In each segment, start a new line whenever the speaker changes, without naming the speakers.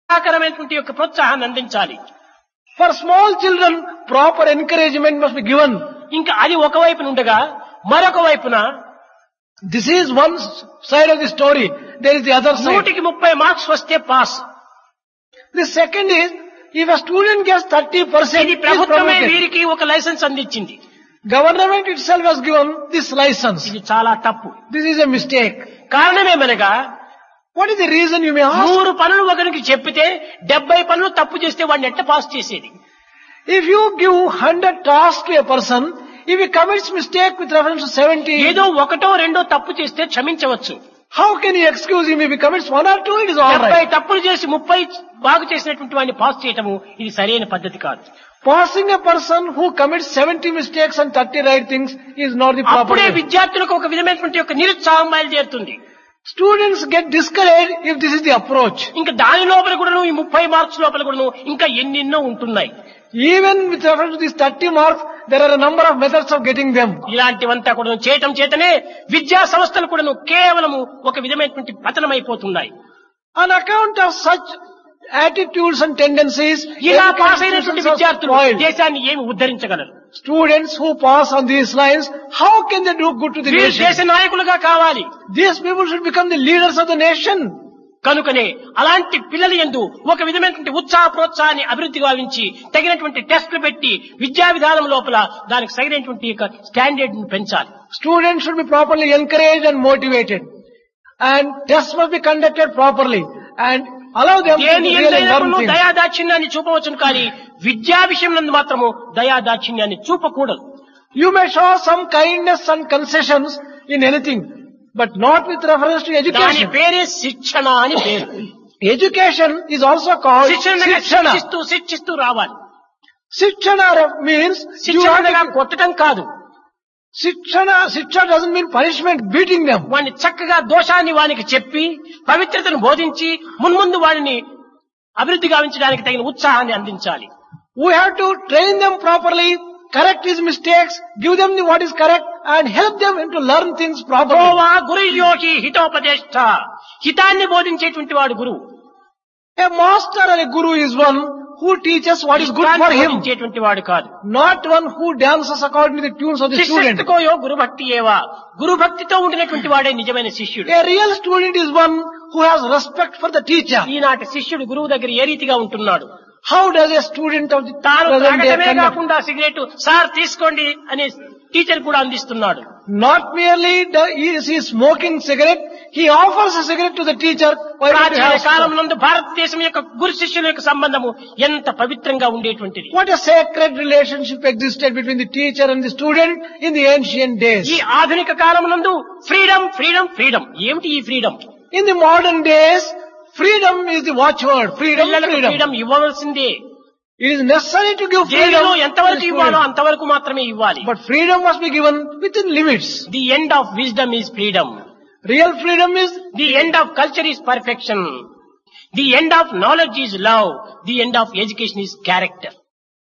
ఆకరమైనటువంటి యొక్క ప్రోత్సాహాన్ని అందించాలి
For small children, proper encouragement must be given.
ఇంకా అది ఒక వైపున ఉండగా మరొక వైపున
This is one s- side of the story. There is the other side.
నూటికి ముప్పై మార్క్స్ వస్తే pass
The second is, if a student gets 30%,
ఇది
he is
ప్రభుత్వమే
promoted.
వీరికి ఒక లైసెన్స్ అందించింది
Government itself has given this license.
ఇది చాలా తప్పు
This is a mistake.
కారణమేమనగా
What is the reason you may ask?
నూరు పనులు ఒకరికి చెప్పితే డెబ్బై పనులు తప్పు చేస్తే వాడిని ఎట్ట పాస్ చేసేది
If you give 100 tasks to a person, if he commits mistake with reference to 70,
ఏదో ఒకటో రెండో తప్పు చేస్తే క్షమించవచ్చు
how can you excuse him if he commits one or two? It is all
డెబ్బై
right.
తప్పులు చేసి ముప్పై బాగు చేసినటువంటి వాడిని పాస్ చేయటము ఇది సరైన పద్ధతి కాదు
Passing a person who commits 70 mistakes and 30 right things is not the proper
అప్పుడే
way.
విద్యార్థులకు ఒక విధమైనటువంటి యొక్క నిరుత్సాహం బయలుదేరుతుంది
Students get discouraged if this is the approach.
ఇంకా దాని లోపల కూడాను ఈ ముప్పై మార్క్స్ లోపల కూడాను ఇంకా ఎన్నెన్నో ఉంటున్నాయి
Even with reference to these 30 marks, there are a number of methods of getting them.
ఇలాంటివంతా కూడా చేయటం చేతనే విద్యా సంస్థలు కూడాను కేవలము ఒక విధమైనటువంటి పతనమైపోతున్నాయి
On account of such attitudes and tendencies,
ఇలా
educational
పాస్ అయినటువంటి
institutions are
విద్యార్థులు
spoiled.
దేశాన్ని ఏమి ఉద్ధరించగలరు
Students who pass on these lines, how can they do good to the
వీరు దేశ
nation?
నాయకులుగా కావాలి
These people should become the leaders of the nation.
కనుకనే అలాంటి పిల్లల ఎందు ఒక విధమైనటువంటి ఉత్సాహ ప్రోత్సాహాన్ని అభివృద్ధి గావించి తగినటువంటి టెస్టులు పెట్టి విద్యా విధానం లోపల దానికి సరైనటువంటి యొక్క స్టాండర్డ్ ను పెంచాలి
Students should be properly encouraged and motivated. And tests must be conducted properly. And allow them to
దేని
really learn
ఎందైనా
things.
దయాదాక్షిణ్యాన్ని చూపవచ్చును కానీ విద్యా విషయం నందు మాత్రము దయాదాక్షిణ్యాన్ని చూపకూడదు
You may show some kindness and concessions in anything, but not with reference to
దాని
education.
పేరే శిక్షణ అని పేరు
Education is also called
శిక్షణ
Sikshana.
శిక్షిస్తూ శిక్షిస్తూ రావాలి
Sikshana re- means you
శిక్షణ
have
అనగా
to,
కొట్టడం కాదు
Sikshana, Siksha doesn't mean punishment, beating them.
వాడిని చక్కగా దోషాన్ని వానికి చెప్పి పవిత్రతను బోధించి మున్ముందు వాడిని అభివృద్ధి గావించడానికి తగిన ఉత్సాహాన్ని అందించాలి
We have to train them properly, correct his mistakes, give them the what is correct, and help them to learn things properly.
Goa గురుయోగి హితోపదేష్ట హితాన్ని బోధించేటువంటి వాడు గురువు
A master or a guru is one who teaches what is good for
హితాన్ని
him,
బోధించేటువంటి వాడు కాదు
not one who dances according to the tunes of the student.
శిష్యత్తుకోయో గురు భక్తి ఏవా గురు భక్తితో ఉండినటువంటి వాడే నిజమైన శిష్యుడు
A real student is one who has respect for the teacher.
ఈనాటి శిష్యుడు గురువు దగ్గర ఏ రీతిగా ఉంటున్నాడు
How does a student of the
తాను
present day
తాగటమే
conduct?
కాకుండా సిగరెట్ సార్ తీసుకోండి అని టీచర్ కూడా అందిస్తున్నాడు
Not merely the- he is he smoking cigarette, he offers a cigarette to the teacher. Why don't you
ప్రాచీన
have
కాలం
smoke?
నందు భారతదేశం యొక్క గురు శిష్యుల యొక్క సంబంధము ఎంత పవిత్రంగా ఉండేటువంటిది
What a sacred relationship existed between the teacher and the student in the ancient
ఈ
days.
ఆధునిక కాలం నందు ఫ్రీడమ్ ఫ్రీడమ్ ఫ్రీడమ్ ఏమిటి ఈ freedom
In the modern days, freedom is the watchword. Freedom,
పిల్లలకు
freedom.
ఫ్రీడమ్ ఇవ్వవలసిందే
It is necessary to give freedom.
జైలులో
to the
ఎంతవరకు ఇవ్వాలో
student.
అంతవరకు మాత్రమే ఇవ్వాలి
But freedom must be given within limits.
The end of wisdom is freedom
Real freedom is
the end of culture is perfection the end of knowledge is love the end of education is character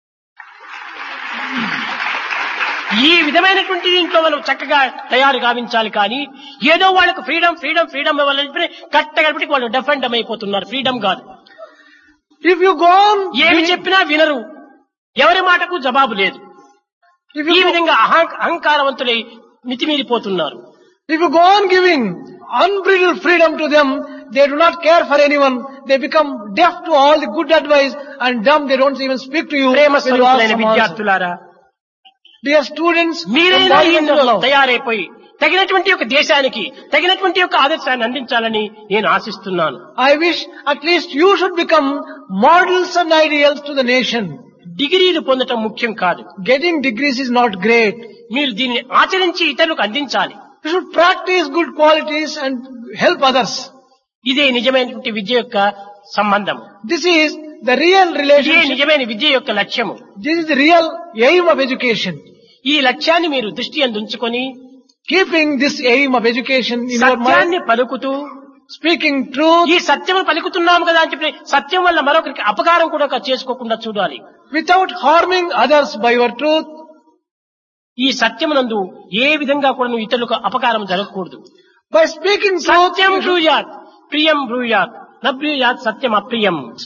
ఈ విధమైనటువంటి దీంట్లో మనం చక్కగా తయారు గావించాలి కానీ ఏదో వాళ్ళకు freedom freedom freedom ఇవ్వాలంటే కట్టగలిపి వాళ్ళు డెఫెండ్ అయిపోతున్నారు ఫ్రీడమ్ కాదు
if you go on,
ఏమి చెప్పినా వినరు ఎవరి మాటకు జవాబు లేదు
if
ఈ
you go,
విధంగా అహం- అహంకారవంతులై మితిమీరిపోతున్నారు
if you go on giving unbridled freedom to them, they do not care for anyone. They become deaf to all the good advice and dumb. They don't even speak to you.
Prema
when you ask
స్వరూపులైన
some answer.
విద్యార్థులారా
Dear students,
మీరైనా
embody
ఇందులో
love.
తయారైపోయి తగినటువంటి ఒక దేశానికి తగినటువంటి ఒక ఆదర్శాన్ని అందించాలని నేను ఆశిస్తున్నాను
I wish at least you should become models and ideals to the nation.
డిగ్రీలు పొందటం ముఖ్యం కాదు
Getting degrees is not great.
మీరు దీన్ని ఆచరించి ఇతరులకు అందించాలి
You should practice good qualities and help others.
ఇదే నిజమైనటువంటి విద్య యొక్క సంబంధం
This is the real
ఇదే
relationship.
నిజమైన విద్య యొక్క లక్ష్యము
This is the real aim of education.
ఈ లక్ష్యాన్ని మీరు దృష్టి అందుంచుకొని
Keeping this aim of education in your mind,
సత్యాన్ని పలుకుతూ
speaking truth
ఈ సత్యము పలుకుతున్నాము కదా అని చెప్పి సత్యం వల్ల మరొకరికి అపకారం కూడా చేసుకోకుండా చూడాలి
without harming others by your truth.
ఈ సత్యమునందు ఏ విధంగా కూడా నువ్వు ఇతరులకు అపకారం జరగకూడదు
By speaking truth,
Satyam
you should
బ్రూయాత్ ప్రియం బ్రూయాత్ న బ్రూయాత్ సత్యం అప్రియం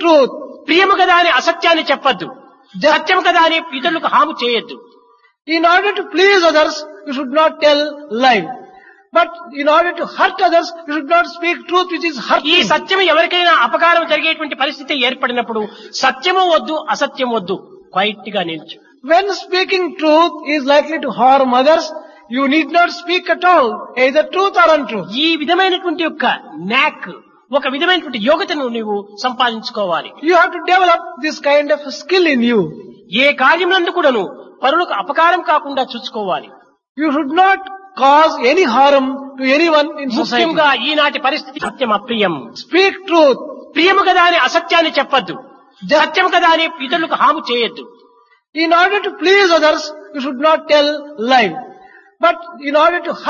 truth.
ప్రియము కదా అని అసత్యాన్ని చెప్పద్దు సత్యం కదా అని ఇతరులకు హాము చేయొద్దు
In order to please others, you should not tell lie. But in order to hurt others, you should not speak truth which is
ఈ
hurting.
సత్యం ఎవరికైనా అపకారం జరిగేటువంటి పరిస్థితి ఏర్పడినప్పుడు సత్యము వద్దు అసత్యం వద్దు క్వైట్ గా నిల్చు
When speaking truth is likely to harm others, you need not speak at all, either truth or untruth.
ఈ విధమైనటువంటి యొక్క నాక్ ఒక విధమైనటువంటి యోగ్యతను నీవు సంపాదించుకోవాలి
You have to develop this kind of skill in you.
ఏ కార్యములందు కూడాను పరులకు అపకారం కాకుండా చూసుకోవాలి
You should not cause any harm to anyone in society.
ముఖ్యంగా ఈనాటి పరిస్థితి సత్యం అప్రియం
Speak truth.
ప్రియము కదా అని అసత్యాన్ని చెప్పద్దు సత్యం కదా అని ఇతరులకు హాము చేయొద్దు
In order to please others, you should not tell lie. But in order to